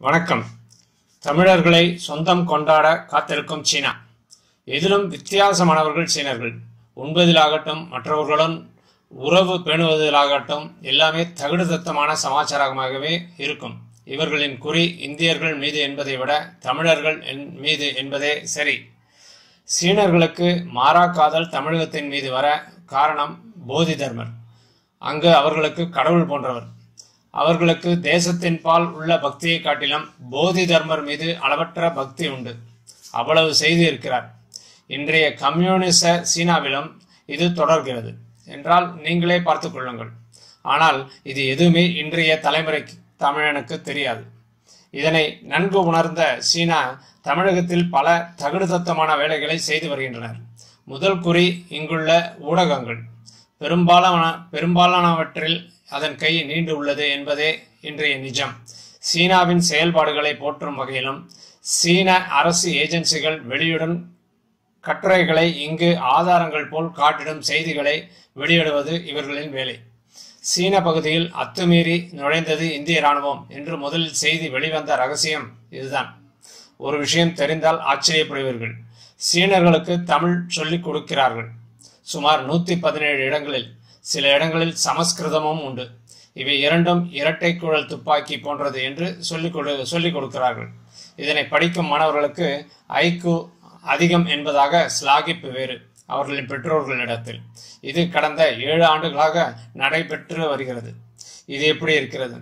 வணக்கம் தமிழர்களை சொந்தம் கொண்டாட காத்திருக்கும் சீனா எதிலும் வித்தியாசமானவர்கள் சீனர்கள் உண்பதிலாகட்டும் மற்றவர்களுடன் உறவு பேணுவதிலாகட்டும் எல்லாமே தகுடுதத்தமான சமாச்சாரமாகவே இருக்கும் இவர்களின் குறி இந்தியர்கள் மீது என்பதை விட தமிழர்கள் என் மீது என்பதே சரி சீனர்களுக்கு மாறா காதல் தமிழகத்தின் மீது வர காரணம் போதி தர்மர் அங்கு அவர்களுக்கு கடவுள் போன்றவர் அவர்களுக்கு தேசத்தின் பால் உள்ள பக்தியை காட்டிலும் போதி தர்மர் மீது அளவற்ற பக்தி உண்டு அவ்வளவு செய்து இருக்கிறார் இன்றைய கம்யூனிச சீனாவிலும் இது தொடர்கிறது என்றால் நீங்களே பார்த்து கொள்ளுங்கள் ஆனால் இது எதுவுமே இன்றைய தலைமுறைக்கு தமிழனுக்கு தெரியாது இதனை நன்கு உணர்ந்த சீனா தமிழகத்தில் பல தகுடுதத்தமான வேலைகளை செய்து வருகின்றனர் முதல் குறி இங்குள்ள ஊடகங்கள் பெரும்பாலான பெரும்பாலானவற்றில் அதன் கை நீண்டு உள்ளது என்பதே இன்றைய நிஜம் சீனாவின் செயல்பாடுகளை போற்றும் வகையிலும் சீன அரசு ஏஜென்சிகள் வெளியிடும் கட்டுரைகளை இங்கு ஆதாரங்கள் போல் காட்டிடும் செய்திகளை வெளியிடுவது இவர்களின் வேலை சீன பகுதியில் அத்துமீறி நுழைந்தது இந்திய ராணுவம் என்று முதலில் செய்தி வெளிவந்த ரகசியம் இதுதான் ஒரு விஷயம் தெரிந்தால் ஆச்சரியப்படுவீர்கள் சீனர்களுக்கு தமிழ் சொல்லிக் கொடுக்கிறார்கள் சுமார் நூத்தி பதினேழு இடங்களில் சில இடங்களில் சமஸ்கிருதமும் உண்டு இவை இரண்டும் இரட்டை குழல் துப்பாக்கி போன்றது என்று சொல்லிக் கொடு சொல்லிக் கொடுக்கிறார்கள் இதனை படிக்கும் மாணவர்களுக்கு ஐக்கு அதிகம் என்பதாக ஸ்லாகிப்பு வேறு அவர்களின் பெற்றோர்களிடத்தில் இது கடந்த ஏழு ஆண்டுகளாக நடைபெற்று வருகிறது இது எப்படி இருக்கிறது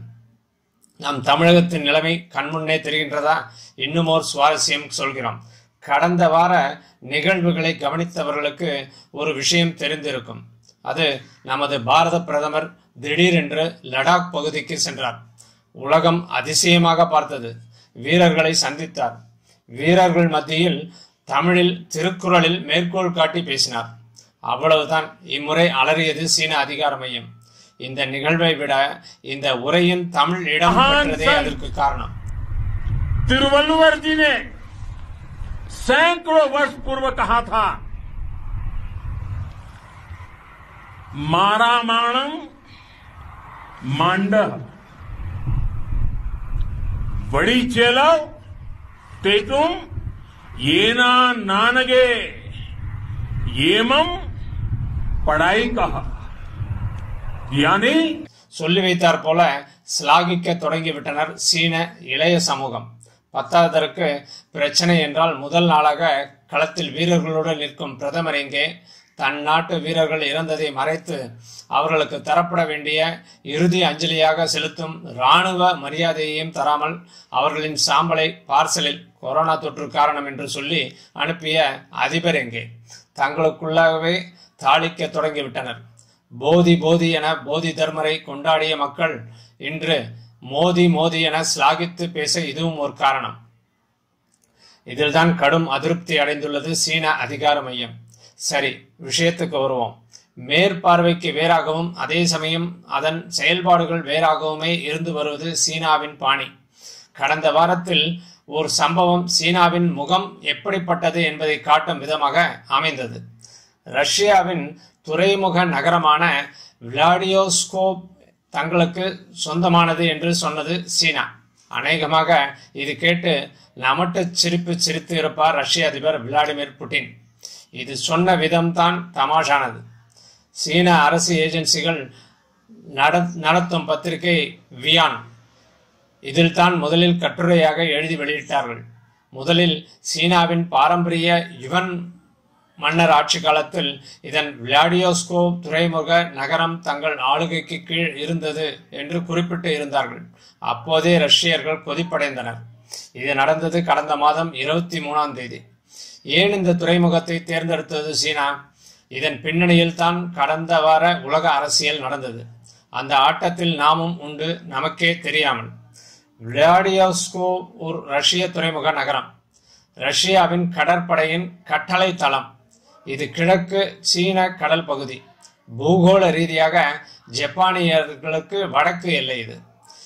நம் தமிழகத்தின் நிலைமை கண்முன்னே தெரிகின்றதா இன்னும் ஒரு சுவாரஸ்யம் சொல்கிறோம் கடந்த வார நிகழ்வுகளை கவனித்தவர்களுக்கு ஒரு விஷயம் தெரிந்திருக்கும் அது நமது பாரத பிரதமர் திடீரென்று லடாக் பகுதிக்கு சென்றார் உலகம் அதிசயமாக பார்த்தது வீரர்களை சந்தித்தார் வீரர்கள் மத்தியில் தமிழில் திருக்குறளில் மேற்கோள் காட்டி பேசினார் அவ்வளவுதான் இம்முறை அலறியது சீன அதிகார மையம் இந்த நிகழ்வை விட இந்த உரையின் தமிழ் இடம் பெற்றதே அதற்கு காரணம் तिरुवल्लुवर जी ने सैकड़ों वर्ष पूर्व कहा था मारामाणम मांड बड़ी चेलव तेतुम येना नानगे येमम पढ़ाई कहा यानी சொல்லி வைத்தார் போல சிலாகிக்க தொடங்கிவிட்டனர் சீன இளைய சமூகம் பத்தாவதற்கு பிரச்சனை என்றால் முதல் நாளாக களத்தில் வீரர்களோடு நிற்கும் பிரதமர் எங்கே தன் நாட்டு வீரர்கள் இறந்ததை மறைத்து அவர்களுக்கு தரப்பட வேண்டிய இறுதி அஞ்சலியாக செலுத்தும் இராணுவ மரியாதையையும் தராமல் அவர்களின் சாம்பலை பார்சலில் கொரோனா தொற்று காரணம் என்று சொல்லி அனுப்பிய அதிபர் எங்கே தங்களுக்குள்ளாகவே தாளிக்க தொடங்கிவிட்டனர் போதி போதி என போதி தர்மரை கொண்டாடிய மக்கள் இன்று மோதி மோதி என சிலாகித்து பேச இதுவும் ஒரு காரணம் இதில்தான் கடும் அதிருப்தி அடைந்துள்ளது சீன அதிகார மையம் சரி விஷயத்துக்கு வருவோம் மேற்பார்வைக்கு வேறாகவும் அதே சமயம் அதன் செயல்பாடுகள் வேறாகவுமே இருந்து வருவது சீனாவின் பாணி கடந்த வாரத்தில் ஒரு சம்பவம் சீனாவின் முகம் எப்படிப்பட்டது என்பதை காட்டும் விதமாக அமைந்தது ரஷ்யாவின் துறைமுக நகரமான விளாடியோஸ்கோப் தங்களுக்கு சொந்தமானது என்று சொன்னது சீனா அநேகமாக இது கேட்டு நமட்டு சிரிப்பு சிரித்து இருப்பார் ரஷ்ய அதிபர் விளாடிமிர் புட்டின் இது சொன்ன விதம்தான் தமாஷானது சீன அரசு ஏஜென்சிகள் நட நடத்தும் பத்திரிகை வியான் இதில் தான் முதலில் கட்டுரையாக எழுதி வெளியிட்டார்கள் முதலில் சீனாவின் பாரம்பரிய யுவன் மன்னர் ஆட்சி காலத்தில் இதன் விளாடியோஸ்கோ துறைமுக நகரம் தங்கள் ஆளுகைக்கு கீழ் இருந்தது என்று குறிப்பிட்டு இருந்தார்கள் அப்போதே ரஷ்யர்கள் கொதிப்படைந்தனர் இது நடந்தது கடந்த மாதம் இருபத்தி மூணாம் தேதி ஏன் இந்த துறைமுகத்தை தேர்ந்தெடுத்தது சீனா இதன் பின்னணியில் தான் கடந்த வார உலக அரசியல் நடந்தது அந்த ஆட்டத்தில் நாமும் உண்டு நமக்கே தெரியாமல் விளாடியோஸ்கோ ஒரு ரஷ்ய துறைமுக நகரம் ரஷ்யாவின் கடற்படையின் கட்டளை தளம் இது கிழக்கு சீன கடல் பகுதி பூகோள ரீதியாக ஜப்பானியர்களுக்கு வடக்கு எல்லை இது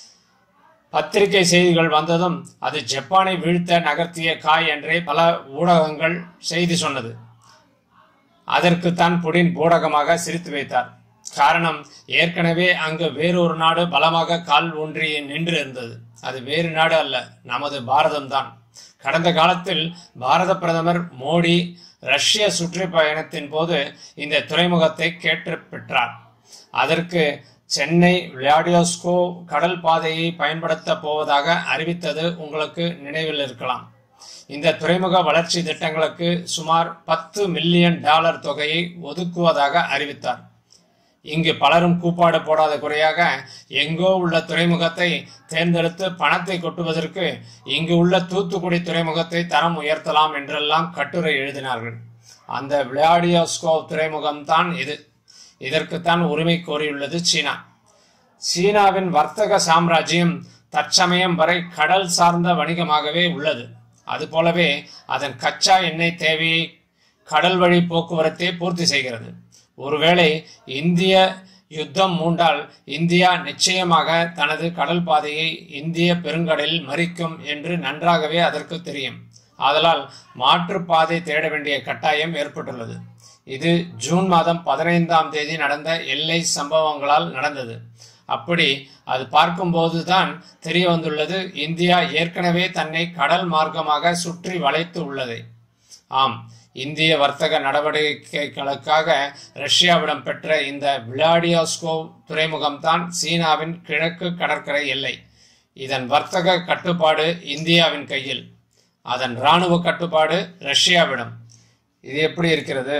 பத்திரிகை செய்திகள் வந்ததும் அது ஜப்பானை வீழ்த்த நகர்த்திய காய் என்றே பல ஊடகங்கள் செய்தி சொன்னது அதற்கு தான் புடின் ஊடகமாக சிரித்து வைத்தார் காரணம் ஏற்கனவே அங்கு வேறொரு நாடு பலமாக கால் ஊன்றி நின்று இருந்தது அது வேறு நாடு அல்ல நமது பாரதம்தான் கடந்த காலத்தில் பாரத பிரதமர் மோடி ரஷ்ய சுற்றுப்பயணத்தின் போது இந்த துறைமுகத்தை கேட்டு பெற்றார் அதற்கு சென்னை விளாடியோஸ்கோ கடல் பாதையை பயன்படுத்த போவதாக அறிவித்தது உங்களுக்கு நினைவில் இருக்கலாம் இந்த துறைமுக வளர்ச்சி திட்டங்களுக்கு சுமார் பத்து மில்லியன் டாலர் தொகையை ஒதுக்குவதாக அறிவித்தார் இங்கு பலரும் கூப்பாடு போடாத குறையாக எங்கோ உள்ள துறைமுகத்தை தேர்ந்தெடுத்து பணத்தை கொட்டுவதற்கு இங்கு உள்ள தூத்துக்குடி துறைமுகத்தை தரம் உயர்த்தலாம் என்றெல்லாம் கட்டுரை எழுதினார்கள் அந்த விளாடியோஸ்கோ துறைமுகம்தான் இது இதற்குத்தான் உரிமை கோரியுள்ளது சீனா சீனாவின் வர்த்தக சாம்ராஜ்யம் தற்சமயம் வரை கடல் சார்ந்த வணிகமாகவே உள்ளது அதுபோலவே அதன் கச்சா எண்ணெய் தேவையை கடல் வழி போக்குவரத்தே பூர்த்தி செய்கிறது ஒருவேளை இந்திய யுத்தம் மூண்டால் இந்தியா நிச்சயமாக தனது கடல் பாதையை இந்திய பெருங்கடலில் மறிக்கும் என்று நன்றாகவே அதற்கு தெரியும் ஆதலால் மாற்று பாதை தேட வேண்டிய கட்டாயம் ஏற்பட்டுள்ளது இது ஜூன் மாதம் பதினைந்தாம் தேதி நடந்த எல்லை சம்பவங்களால் நடந்தது அப்படி அது பார்க்கும்போதுதான் தெரிய வந்துள்ளது இந்தியா ஏற்கனவே தன்னை கடல் மார்க்கமாக சுற்றி வளைத்து உள்ளதை ஆம் இந்திய வர்த்தக நடவடிக்கைகளுக்காக ரஷ்யாவிடம் பெற்ற இந்த விளாடியோஸ்கோ துறைமுகம்தான் சீனாவின் கிழக்கு கடற்கரை எல்லை இதன் வர்த்தக கட்டுப்பாடு இந்தியாவின் கையில் அதன் இராணுவ கட்டுப்பாடு ரஷ்யாவிடம் இது எப்படி இருக்கிறது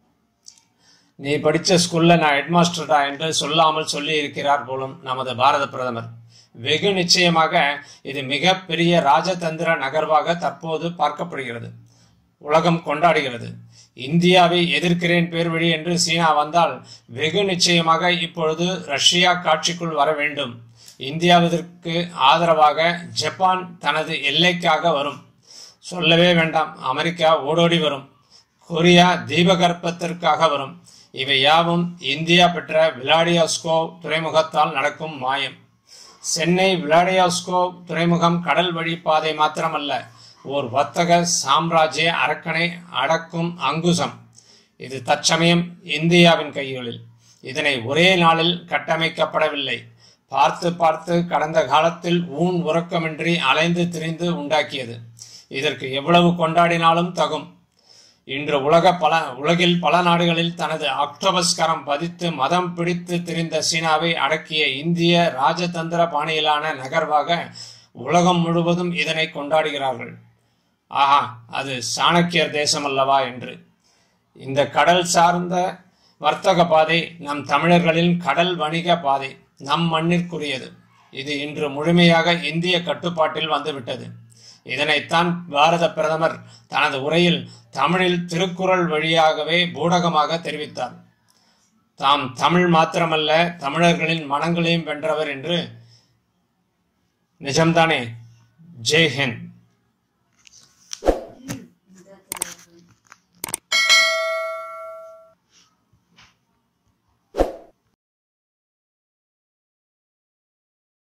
நீ படித்த ஸ்கூல்ல நான் ஹெட்மாஸ்டர்டா என்று சொல்லாமல் சொல்லி இருக்கிறார் போலும் நமது பாரத பிரதமர் வெகு நிச்சயமாக இது மிகப்பெரிய ராஜதந்திர நகர்வாக தற்போது பார்க்கப்படுகிறது உலகம் கொண்டாடுகிறது இந்தியாவை எதிர்க்கிறேன் பேர் வழி என்று சீனா வந்தால் வெகு நிச்சயமாக இப்பொழுது ரஷ்யா காட்சிக்குள் வர வேண்டும் இந்தியாவிற்கு ஆதரவாக ஜப்பான் தனது எல்லைக்காக வரும் சொல்லவே வேண்டாம் அமெரிக்கா ஓடோடி வரும் கொரியா தீபகற்பத்திற்காக வரும் இவை யாவும் இந்தியா பெற்ற விளாடியோஸ்கோ துறைமுகத்தால் நடக்கும் மாயம் சென்னை விளாடியோஸ்கோ துறைமுகம் கடல் வழி பாதை மாத்திரமல்ல ஓர் வர்த்தக சாம்ராஜ்ய அரக்கனை அடக்கும் அங்குசம் இது தற்சமயம் இந்தியாவின் கைகளில் இதனை ஒரே நாளில் கட்டமைக்கப்படவில்லை பார்த்து பார்த்து கடந்த காலத்தில் ஊன் உறக்கமின்றி அலைந்து திரிந்து உண்டாக்கியது இதற்கு எவ்வளவு கொண்டாடினாலும் தகும் இன்று உலக பல உலகில் பல நாடுகளில் தனது ஆக்டோபஸ் கரம் பதித்து மதம் பிடித்து திரிந்த சீனாவை அடக்கிய இந்திய ராஜதந்திர பாணியிலான நகர்வாக உலகம் முழுவதும் இதனை கொண்டாடுகிறார்கள் ஆஹா அது சாணக்கியர் தேசம் அல்லவா என்று இந்த கடல் சார்ந்த வர்த்தக பாதை நம் தமிழர்களின் கடல் வணிக பாதை நம் மண்ணிற்குரியது இது இன்று முழுமையாக இந்திய கட்டுப்பாட்டில் வந்துவிட்டது இதனைத்தான் பாரத பிரதமர் தனது உரையில் தமிழில் திருக்குறள் வழியாகவே பூடகமாக தெரிவித்தார் தாம் தமிழ் மாத்திரமல்ல தமிழர்களின் மனங்களையும் வென்றவர் என்று நிஜம்தானே ஜெய் ஹிந்த்